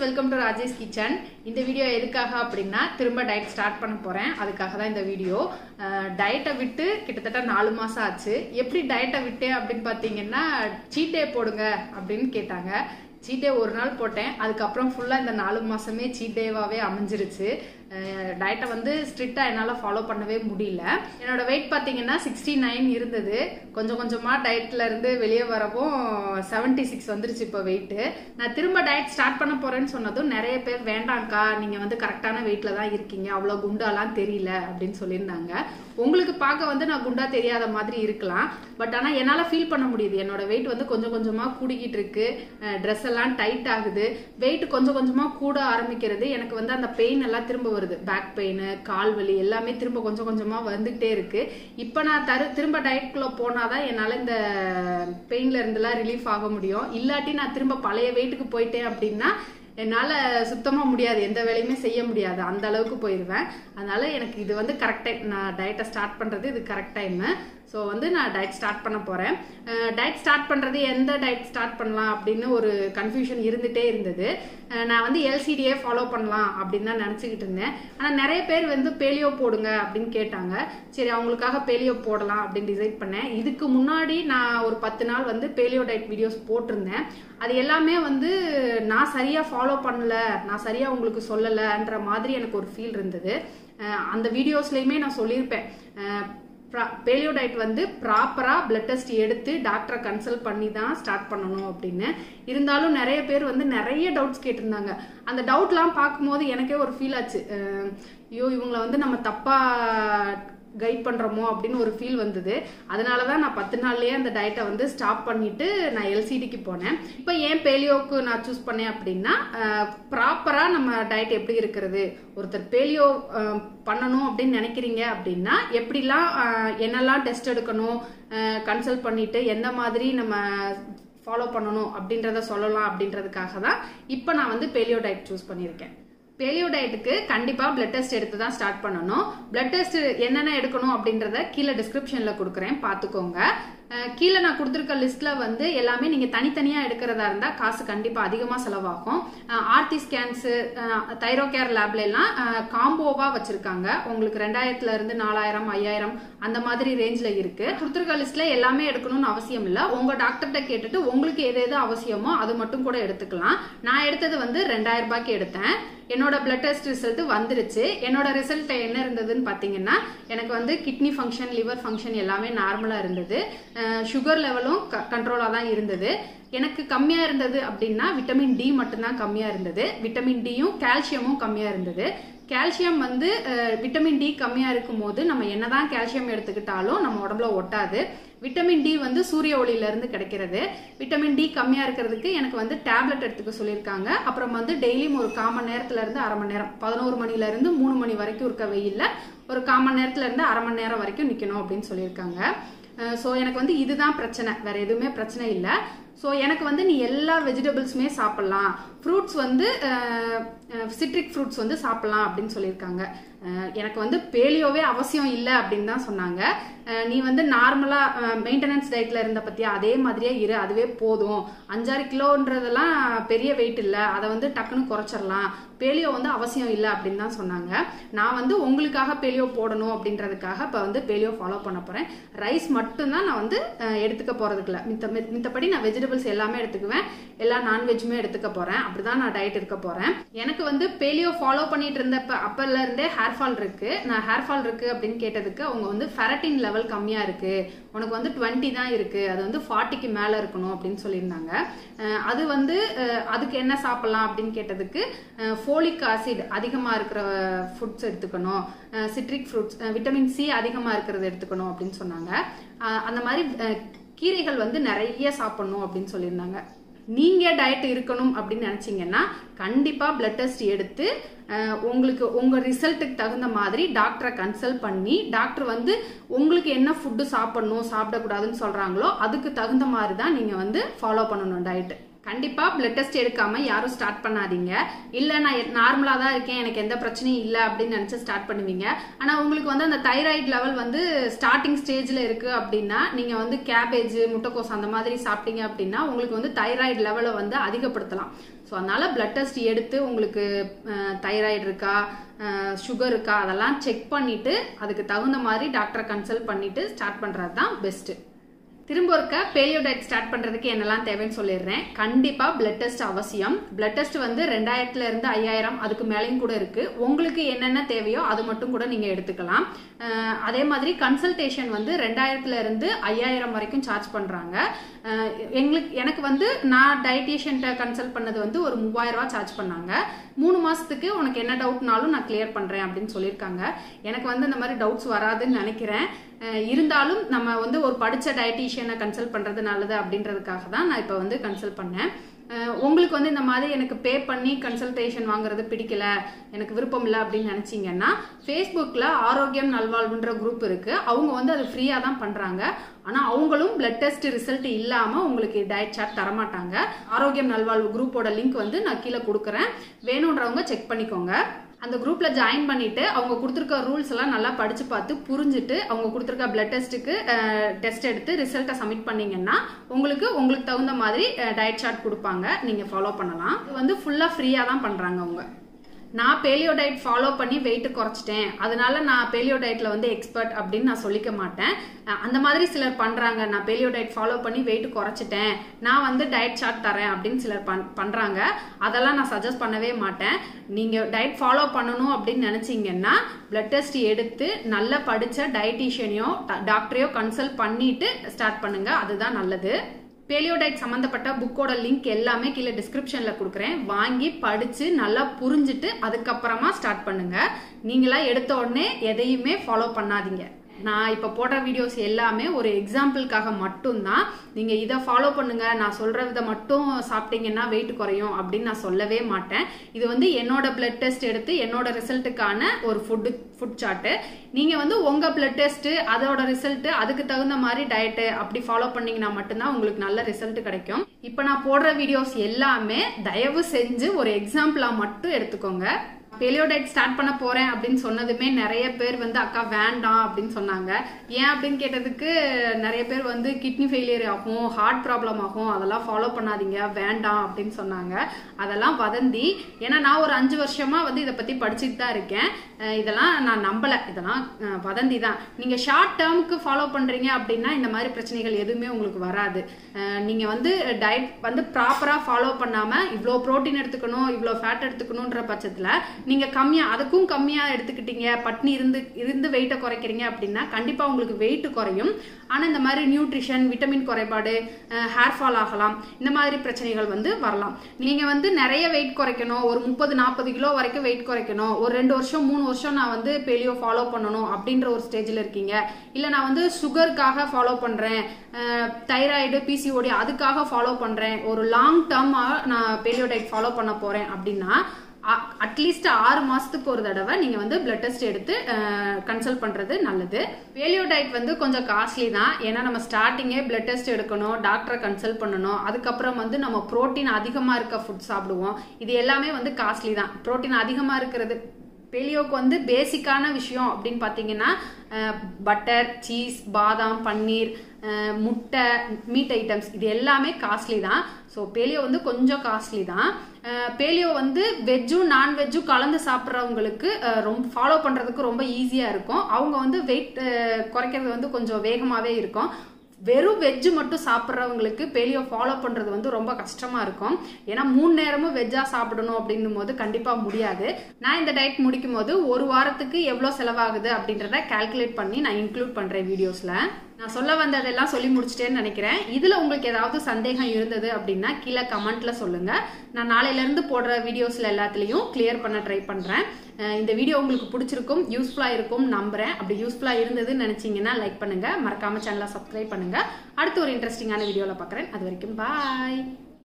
welcome to Rajesh kitchen இந்த video எதுக்காக அப்படின்னா திரும்ப டயட் ஸ்டார்ட் பண்ண போறேன் அதுக்காக தான் இந்த வீடியோ டயட்டை விட்டு கிட்டத்தட்ட நாலு மாசம் ஆச்சு எப்படி டயட்டை விட்டேன் அப்படின்னு பார்த்தீங்கன்னா சீட் டே போடுங்க அப்படின்னு கேட்டாங்க சீட் டே ஒரு நாள் போட்டேன் அதுக்கப்புறம் ஃபுல்லாக இந்த நாலு மாசமே சீட் டேவாகவே அமைஞ்சிருச்சு டயட்டை வந்து ஸ்ட்ரிக்டாக என்னால் ஃபாலோ பண்ணவே முடியல என்னோட வெயிட் பார்த்தீங்கன்னா சிக்ஸ்டி நைன் இருந்தது கொஞ்சம் கொஞ்சமாக டயட்ல இருந்து வெளியே வரவும் செவன்டி சிக்ஸ் வந்துருச்சு இப்போ வெயிட்டு நான் திரும்ப டயட் ஸ்டார்ட் பண்ண போறேன்னு சொன்னதும் நிறைய பேர் வேண்டாம்க்கா நீங்கள் வந்து கரெக்டான வெயிட்ல தான் இருக்கீங்க அவ்வளோ குண்டாலாம் தெரியல அப்படின்னு சொல்லியிருந்தாங்க உங்களுக்கு பார்க்க வந்து நான் குண்டா தெரியாத மாதிரி இருக்கலாம் பட் ஆனால் என்னால் ஃபீல் பண்ண முடியுது என்னோட வெயிட் வந்து கொஞ்சம் கொஞ்சமாக கூடிக்கிட்டு இருக்கு ட்ரெஸ் எல்லாம் டைட் ஆகுது வெயிட் கொஞ்சம் கொஞ்சமாக கூட ஆரம்பிக்கிறது எனக்கு வந்து அந்த பெயின் எல்லாம் திரும்ப வருது பேக் பெயின் கால் வலி எல்லாமே திரும்ப கொஞ்சம் கொஞ்சமாக வந்துகிட்டே இருக்கு இப்போ நான் தரு திரும்ப டயட்குள்ளே போனாதான் என்னால் இந்த பெயின்ல இருந்தெல்லாம் ரிலீஃப் ஆக முடியும் இல்லாட்டி நான் திரும்ப பழைய வெயிட்டுக்கு போயிட்டேன் அப்படின்னா என்னால் சுத்தமாக முடியாது எந்த வேலையுமே செய்ய முடியாது அந்த அளவுக்கு போயிடுவேன் அதனால எனக்கு இது வந்து கரெக்ட் டைம் நான் டயட்டை ஸ்டார்ட் பண்ணுறது இது கரெக்ட் டைமு ஸோ வந்து நான் டயட் ஸ்டார்ட் பண்ண போகிறேன் டயட் ஸ்டார்ட் பண்ணுறது எந்த டயட் ஸ்டார்ட் பண்ணலாம் அப்படின்னு ஒரு கன்ஃபியூஷன் இருந்துகிட்டே இருந்தது நான் வந்து எல்சிடியே ஃபாலோ பண்ணலாம் அப்படின்னு தான் நினச்சிக்கிட்டு இருந்தேன் ஆனால் நிறைய பேர் வந்து பேலியோ போடுங்க அப்படின்னு கேட்டாங்க சரி அவங்களுக்காக பேலியோ போடலாம் அப்படின்னு டிசைட் பண்ணேன் இதுக்கு முன்னாடி நான் ஒரு பத்து நாள் வந்து பேலியோ டயட் வீடியோஸ் போட்டிருந்தேன் அது எல்லாமே வந்து நான் சரியாக ஃபாலோ பண்ணல நான் சரியாக உங்களுக்கு சொல்லலைன்ற மாதிரி எனக்கு ஒரு ஃபீல் இருந்தது அந்த வீடியோஸ்லையுமே நான் சொல்லியிருப்பேன் பேலியோ டயட் வந்து ப்ராப்பராக பிளட் டெஸ்ட் எடுத்து டாக்டரை கன்சல்ட் பண்ணி தான் ஸ்டார்ட் பண்ணணும் அப்படின்னு இருந்தாலும் நிறைய பேர் வந்து நிறைய டவுட்ஸ் கேட்டிருந்தாங்க அந்த டவுட்லாம் பார்க்கும்போது எனக்கே ஒரு ஃபீல் ஆச்சு ஐயோ இவங்களை வந்து நம்ம தப்பாக கைட் பண்ணுறோமோ அப்படின்னு ஒரு ஃபீல் வந்தது அதனால தான் நான் பத்து நாள்லயே அந்த டயட்டை வந்து ஸ்டாப் பண்ணிட்டு நான் எல்சிடிக்கு போனேன் இப்போ ஏன் பேலியோவுக்கு நான் சூஸ் பண்ணேன் அப்படின்னா ப்ராப்பராக நம்ம டயட் எப்படி இருக்கிறது ஒருத்தர் பேலியோ பண்ணணும் அப்படின்னு நினைக்கிறீங்க அப்படின்னா எப்படிலாம் என்னெல்லாம் டெஸ்ட் எடுக்கணும் கன்சல்ட் பண்ணிட்டு எந்த மாதிரி நம்ம ஃபாலோ பண்ணணும் அப்படின்றத சொல்லலாம் அப்படின்றதுக்காக தான் இப்போ நான் வந்து பேலியோ டயட் சூஸ் பண்ணியிருக்கேன் பேலியோ டயட்டுக்கு கண்டிப்பா பிளட் டெஸ்ட் எடுத்து தான் ஸ்டார்ட் பண்ணணும் பிளட் டெஸ்ட் என்னென்ன எடுக்கணும் அப்படின்றத கீழே டிஸ்கிரிப்ஷன்ல கொடுக்குறேன் பார்த்துக்கோங்க கீழே நான் கொடுத்துருக்க லிஸ்ட்ல வந்து எல்லாமே நீங்க தனித்தனியா எடுக்கிறதா இருந்தா காசு கண்டிப்பா அதிகமா செலவாகும் ஆர்டி ஸ்கேன்ஸ் தைரோ கேர் லேப்ல எல்லாம் காம்போவா வச்சிருக்காங்க உங்களுக்கு ரெண்டாயிரத்துல இருந்து நாலாயிரம் ஐயாயிரம் அந்த மாதிரி ரேஞ்ச்ல இருக்கு கொடுத்துருக்க லிஸ்ட்ல எல்லாமே எடுக்கணும்னு அவசியம் இல்ல உங்க டாக்டர்கிட்ட கேட்டுட்டு உங்களுக்கு எது எது அவசியமோ அது மட்டும் கூட எடுத்துக்கலாம் நான் எடுத்தது வந்து ரெண்டாயிரம் ரூபாய்க்கு எடுத்தேன் என்னோட பிளட் டெஸ்ட் ரிசல்ட் வந்துருச்சு என்னோட ரிசல்ட் என்ன இருந்ததுன்னு பாத்தீங்கன்னா எனக்கு வந்து கிட்னி ஃபங்க்ஷன் லிவர் ஃபங்க்ஷன் எல்லாமே நார்மலா இருந்தது சுகர் லெவலும் கண்ட்ரோலா தான் இருந்தது எனக்கு கம்மியா இருந்தது அப்படின்னா விட்டமின் டி மட்டும்தான் கம்மியா இருந்தது விட்டமின் டியும் கால்சியமும் கம்மியா இருந்தது கால்சியம் வந்து விட்டமின் டி கம்மியா இருக்கும் போது நம்ம என்னதான் கால்சியம் எடுத்துக்கிட்டாலும் நம்ம உடம்புல ஒட்டாது விட்டமின் டி வந்து சூரிய ஒளியில இருந்து கிடைக்கிறது விட்டமின் டி கம்மியா இருக்கிறதுக்கு எனக்கு வந்து டேப்லெட் எடுத்துக்க சொல்லியிருக்காங்க அப்புறம் வந்து டெய்லியும் ஒரு காமன் நேரத்துல இருந்து அரை மணி நேரம் பதினோரு மணில இருந்து மூணு மணி வரைக்கும் இருக்க வெயில்ல ஒரு காமன் நேரத்துல இருந்து அரை மணி நேரம் வரைக்கும் நிக்கணும் அப்படின்னு சொல்லியிருக்காங்க ஸோ எனக்கு வந்து இதுதான் பிரச்சனை வேற எதுவுமே பிரச்சனை இல்லை ஸோ எனக்கு வந்து நீ எல்லா வெஜிடபிள்ஸுமே சாப்பிட்லாம் ஃப்ரூட்ஸ் வந்து சிட்ரிக் ஃப்ரூட்ஸ் வந்து சாப்பிட்லாம் அப்படின்னு சொல்லியிருக்காங்க எனக்கு வந்து பேலியோவே அவசியம் இல்லை அப்படின்னு தான் சொன்னாங்க நீ வந்து நார்மலாக மெயின்டெனன்ஸ் டயட்டில் இருந்த பற்றியா அதே மாதிரியே இரு அதுவே போதும் அஞ்சாறு கிலோன்றதெல்லாம் பெரிய வெயிட் இல்லை அதை வந்து டக்குன்னு குறைச்சிடலாம் பேலியோ வந்து அவசியம் இல்லை அப்படின்னு தான் சொன்னாங்க நான் வந்து உங்களுக்காக பேலியோ போடணும் அப்படின்றதுக்காக இப்போ வந்து பேலியோ ஃபாலோ பண்ண போகிறேன் ரைஸ் மட்டும்தான் நான் வந்து எடுத்துக்க போகிறதுக்குல மித்த மித்தபடி நான் வெஜிடபிள்ஸ் எல்லாமே எடுத்துக்குவேன் எல்லா நான்வெஜ்ஜுமே எடுத்துக்க போகிறேன் அப்படிதான் நான் டயட் இருக்க போகிறேன் எனக்கு வந்து பேலியோ ஃபாலோ பண்ணிட்டு இருந்தப்ப அப்பல இருந்தே ஹேர் ஃபால் இருக்கு நான் ஹேர் ஃபால் இருக்கு அப்படின்னு கேட்டதுக்கு அவங்க வந்து ஃபெரட்டின் லெவல் கம்மியா இருக்கு உனக்கு வந்து டுவெண்ட்டி தான் இருக்கு அது வந்து ஃபார்ட்டிக்கு மேல இருக்கணும் அப்படின்னு சொல்லியிருந்தாங்க அது வந்து அதுக்கு என்ன சாப்பிடலாம் அப்படின்னு கேட்டதுக்கு ஃபோலிக் ஆசிட் அதிகமா இருக்கிற ஃபுட்ஸ் எடுத்துக்கணும் சிட்ரிக் ஃப்ரூட்ஸ் விட்டமின் சி அதிகமா இருக்கிறது எடுத்துக்கணும் அப்படின்னு சொன்னாங்க அந்த மாதிரி கீரைகள் வந்து நிறைய சாப்பிடணும் அப்படின்னு சொல்லியிருந்தாங்க நீங்க டயட் இருக்கணும் அப்படின்னு நினைச்சீங்கன்னா கண்டிப்பா பிளட் டெஸ்ட் எடுத்து உங்களுக்கு உங்க ரிசல்ட்டுக்கு தகுந்த மாதிரி டாக்டரை கன்சல்ட் பண்ணி டாக்டர் வந்து உங்களுக்கு என்ன ஃபுட்டு சாப்பிடணும் சாப்பிடக்கூடாதுன்னு சொல்றாங்களோ அதுக்கு தகுந்த மாதிரி தான் நீங்க வந்து ஃபாலோ பண்ணணும் டயட் கண்டிப்பா பிளட் டெஸ்ட் எடுக்காம யாரும் ஸ்டார்ட் பண்ணாதீங்க இல்ல நான் நார்மலா தான் இருக்கேன் எனக்கு எந்த பிரச்சனையும் இல்ல அப்படின்னு நினைச்சு ஸ்டார்ட் பண்ணுவீங்க ஆனா உங்களுக்கு வந்து அந்த தைராய்டு லெவல் வந்து ஸ்டார்டிங் ஸ்டேஜ்ல இருக்கு அப்படின்னா நீங்க வந்து கேபேஜ் முட்டைக்கோஸ் அந்த மாதிரி சாப்பிட்டீங்க அப்படின்னா உங்களுக்கு வந்து தைராய்டு லெவலை வந்து அதிகப்படுத்தலாம் ஸோ அதனால பிளட் டெஸ்ட் எடுத்து உங்களுக்கு தைராய்டு இருக்கா சுகர் இருக்கா அதெல்லாம் செக் பண்ணிட்டு அதுக்கு தகுந்த மாதிரி டாக்டரை கன்சல்ட் பண்ணிட்டு ஸ்டார்ட் பண்றது தான் பெஸ்ட்டு திரும்ப ஒருக்க பேலியோ டயட் ஸ்டார்ட் பண்றதுக்கு என்னெல்லாம் தேவைன்னு சொல்லிடுறேன் கண்டிப்பா பிளட் டெஸ்ட் அவசியம் பிளட் டெஸ்ட் வந்து ரெண்டாயிரத்துல இருந்து ஐயாயிரம் அதுக்கு மேலேயும் கூட இருக்கு உங்களுக்கு என்னென்ன தேவையோ அது மட்டும் கூட நீங்க எடுத்துக்கலாம் அஹ் அதே மாதிரி கன்சல்டேஷன் வந்து ரெண்டாயிரத்துல இருந்து ஐயாயிரம் வரைக்கும் சார்ஜ் பண்றாங்க அஹ் எங்களுக்கு எனக்கு வந்து நான் டயட்டீஷியன்ட்ட கன்சல்ட் பண்ணது வந்து ஒரு மூவாயிரம் ரூபாய் சார்ஜ் பண்ணாங்க மூணு மாசத்துக்கு உனக்கு என்ன டவுட்னாலும் நான் கிளியர் பண்றேன் அப்படின்னு சொல்லியிருக்காங்க எனக்கு வந்து இந்த மாதிரி டவுட்ஸ் வராதுன்னு நினைக்கிறேன் அஹ் இருந்தாலும் நம்ம வந்து ஒரு படிச்ச டயட்டீஷியனை கன்சல்ட் பண்றது நல்லது அப்படின்றதுக்காக தான் நான் இப்போ வந்து கன்சல்ட் பண்ணேன் அஹ் உங்களுக்கு வந்து இந்த மாதிரி எனக்கு பே பண்ணி கன்சல்டேஷன் வாங்குறது பிடிக்கல எனக்கு விருப்பம் இல்லை அப்படின்னு நினைச்சீங்கன்னா ஃபேஸ்புக்கில் ஆரோக்கியம் நல்வாழ்வுன்ற குரூப் இருக்கு அவங்க வந்து அது ஃப்ரீயாக தான் பண்றாங்க ஆனால் அவங்களும் பிளட் டெஸ்ட் ரிசல்ட் இல்லாமல் உங்களுக்கு டயட் சார்ட் தரமாட்டாங்க ஆரோக்கியம் நல்வாழ்வு குரூப்போட லிங்க் வந்து நான் கீழே கொடுக்குறேன் வேணுன்றவங்க செக் பண்ணிக்கோங்க அந்த குரூப்ல ஜாயின் பண்ணிட்டு அவங்க கொடுத்துருக்க ரூல்ஸ் எல்லாம் நல்லா படிச்சு பார்த்து புரிஞ்சுட்டு அவங்க கொடுத்துருக்க பிளட் டெஸ்ட்டுக்கு டெஸ்ட் எடுத்து ரிசல்ட்டை சப்மிட் பண்ணீங்கன்னா உங்களுக்கு உங்களுக்கு தகுந்த மாதிரி டயட் சார்ட் கொடுப்பாங்க நீங்க ஃபாலோ பண்ணலாம் இது வந்து ஃபுல்லா ஃப்ரீயா தான் பண்றாங்க அவங்க நான் பேலியோ டயட் ஃபாலோ பண்ணி வெயிட் குறைச்சிட்டேன் அதனால நான் பேலியோ டயட்ல வந்து எக்ஸ்பர்ட் அப்படின்னு நான் சொல்லிக்க மாட்டேன் அஹ் அந்த மாதிரி சிலர் பண்றாங்க நான் பேலியோ டயட் ஃபாலோ பண்ணி வெயிட் குறைச்சிட்டேன் நான் வந்து டயட் சார்ட் தரேன் அப்படின்னு சிலர் பண் பண்றாங்க அதெல்லாம் நான் சஜஸ்ட் பண்ணவே மாட்டேன் நீங்க டயட் ஃபாலோ பண்ணணும் அப்படின்னு நினைச்சீங்கன்னா பிளட் டெஸ்ட் எடுத்து நல்ல படிச்ச டயட்டீஷியனையோ டாக்டரையோ கன்சல்ட் பண்ணிட்டு ஸ்டார்ட் பண்ணுங்க அதுதான் நல்லது பேலியோ டயட் சம்மந்தப்பட்ட புக்கோட லிங்க் எல்லாமே கீழே டிஸ்கிரிப்ஷன்ல கொடுக்குறேன் வாங்கி படிச்சு நல்லா புரிஞ்சுட்டு அதுக்கப்புறமா ஸ்டார்ட் பண்ணுங்க நீங்களா எடுத்த உடனே எதையுமே ஃபாலோ பண்ணாதீங்க நான் இப்போ போடுற வீடியோஸ் எல்லாமே ஒரு எக்ஸாம்பிளுக்காக மட்டும்தான் நீங்கள் இதை ஃபாலோ பண்ணுங்க நான் சொல்றத மட்டும் சாப்பிட்டீங்கன்னா வெயிட் குறையும் அப்படின்னு நான் சொல்லவே மாட்டேன் இது வந்து என்னோட பிளட் டெஸ்ட் எடுத்து என்னோட ரிசல்ட்டுக்கான ஒரு ஃபுட்டு ஃபுட் சார்ட்டு நீங்கள் வந்து உங்கள் பிளட் டெஸ்ட்டு அதோட ரிசல்ட்டு அதுக்கு தகுந்த மாதிரி டயட்டு அப்படி ஃபாலோ பண்ணீங்கன்னா மட்டும்தான் உங்களுக்கு நல்ல ரிசல்ட் கிடைக்கும் இப்போ நான் போடுற வீடியோஸ் எல்லாமே தயவு செஞ்சு ஒரு எக்ஸாம்பிளாக மட்டும் எடுத்துக்கோங்க பெலியோ டயட் ஸ்டார்ட் பண்ண போறேன் அப்படின்னு சொன்னதுமே நிறைய பேர் வந்து அக்கா வேண்டாம் அப்படின்னு சொன்னாங்க ஏன் அப்படின்னு கேட்டதுக்கு நிறைய பேர் வந்து கிட்னி ஃபெயிலியர் ஆகும் ஹார்ட் ப்ராப்ளம் ஆகும் அதெல்லாம் ஃபாலோ பண்ணாதீங்க வேண்டாம் அப்படின்னு சொன்னாங்க அதெல்லாம் வதந்தி ஏன்னா நான் ஒரு அஞ்சு வருஷமா வந்து இதை பத்தி படிச்சுட்டு தான் இருக்கேன் அஹ் இதெல்லாம் நான் நம்பல இதெல்லாம் அஹ் வதந்தி தான் நீங்க ஷார்ட் டேர்முக்கு ஃபாலோ பண்றீங்க அப்படின்னா இந்த மாதிரி பிரச்சனைகள் எதுவுமே உங்களுக்கு வராது அஹ் நீங்க வந்து டயட் வந்து ப்ராப்பரா ஃபாலோ பண்ணாம இவ்வளோ ப்ரோட்டீன் எடுத்துக்கணும் இவ்வளோ ஃபேட் எடுத்துக்கணுன்ற பட்சத்துல நீங்க கம்மியா அதுக்கும் கம்மியா எடுத்துக்கிட்டீங்க பட்னி இருந்து இருந்து வெயிட்டை குறைக்கிறீங்க அப்படின்னா கண்டிப்பா உங்களுக்கு வெயிட் குறையும் ஆனா இந்த மாதிரி நியூட்ரிஷன் விட்டமின் குறைபாடு ஹேர் ஃபால் ஆகலாம் இந்த மாதிரி பிரச்சனைகள் வந்து வரலாம் நீங்க வந்து நிறைய வெயிட் குறைக்கணும் ஒரு முப்பது நாற்பது கிலோ வரைக்கும் வெயிட் குறைக்கணும் ஒரு ரெண்டு வருஷம் மூணு வருஷம் நான் வந்து பெலியோ ஃபாலோ பண்ணணும் அப்படின்ற ஒரு ஸ்டேஜில் இருக்கீங்க இல்லை நான் வந்து சுகருக்காக ஃபாலோ பண்றேன் தைராய்டு பிசிஓடி அதுக்காக ஃபாலோ பண்றேன் ஒரு லாங் டேர்மாக நான் பெலியோ டயட் ஃபாலோ பண்ண போறேன் அப்படின்னா அட்லீஸ்ட் ஆறு மாசத்துக்கு ஒரு தடவை நீங்க வந்து பிளட் டெஸ்ட் எடுத்து கன்சல்ட் பண்றது நல்லது வேலியோ டயட் வந்து கொஞ்சம் காஸ்ட்லி தான் ஏன்னா நம்ம ஸ்டார்டிங்கே பிளட் டெஸ்ட் எடுக்கணும் டாக்டரை கன்சல்ட் பண்ணணும் அதுக்கப்புறம் வந்து நம்ம புரோட்டீன் அதிகமா இருக்க ஃபுட் சாப்பிடுவோம் இது எல்லாமே வந்து காஸ்ட்லி தான் புரோட்டீன் அதிகமா இருக்கிறது பெலியோக்கு வந்து பேசிக்கான விஷயம் அப்படின்னு பார்த்தீங்கன்னா பட்டர் சீஸ் பாதாம் பன்னீர் அஹ், முட்டை மீட் ஐட்டம்ஸ் இது எல்லாமே காஸ்ட்லி தான் ஸோ பேலியோ வந்து கொஞ்சம் காஸ்ட்லி தான் அஹ், பேலியோ வந்து வெஜ்ஜும் நான்வெஜ்ஜும் கலந்து சாப்பிட்றவங்களுக்கு அஹ், ரொம்ப ஃபாலோ பண்ணுறதுக்கு ரொம்ப ஈஸியாக இருக்கும் அவங்க வந்து வெயிட் குறைக்கிறது வந்து கொஞ்சம் வேகமாகவே இருக்கும் வெறும் வெஜ்ஜு மட்டும் சாப்பிட்றவங்களுக்கு பெலியோ ஃபாலோ பண்ணுறது வந்து ரொம்ப கஷ்டமாக இருக்கும் ஏன்னா மூணு நேரமும் வெஜ்ஜாக சாப்பிடணும் அப்படின்னும் போது கண்டிப்பாக முடியாது நான் இந்த டயட் முடிக்கும் போது ஒரு வாரத்துக்கு எவ்வளோ செலவாகுது அப்படின்றத கால்குலேட் பண்ணி நான் இன்க்ளூட் பண்ணுறேன் வீடியோஸில் நான் சொல்ல வந்ததெல்லாம் சொல்லி முடிச்சிட்டேன்னு நினைக்கிறேன் இதில் உங்களுக்கு ஏதாவது சந்தேகம் இருந்தது அப்படின்னா கீழே கமெண்ட்ல சொல்லுங்க நான் நாளையிலேருந்து போடுற வீடியோஸில் எல்லாத்துலேயும் கிளியர் பண்ண ட்ரை பண்ணுறேன் இந்த வீடியோ உங்களுக்கு பிடிச்சிருக்கும் யூஸ்ஃபுல்லாக இருக்கும் நம்புறேன் அப்படி யூஸ்ஃபுல்லாக இருந்ததுன்னு நினச்சிங்கன்னா லைக் பண்ணுங்க மறக்காம சேனலை சப்ஸ்கிரைப் பண்ணுங்க அடுத்து ஒரு இன்ட்ரெஸ்டிங்கான வீடியோவில் பார்க்குறேன் அது வரைக்கும் பாய்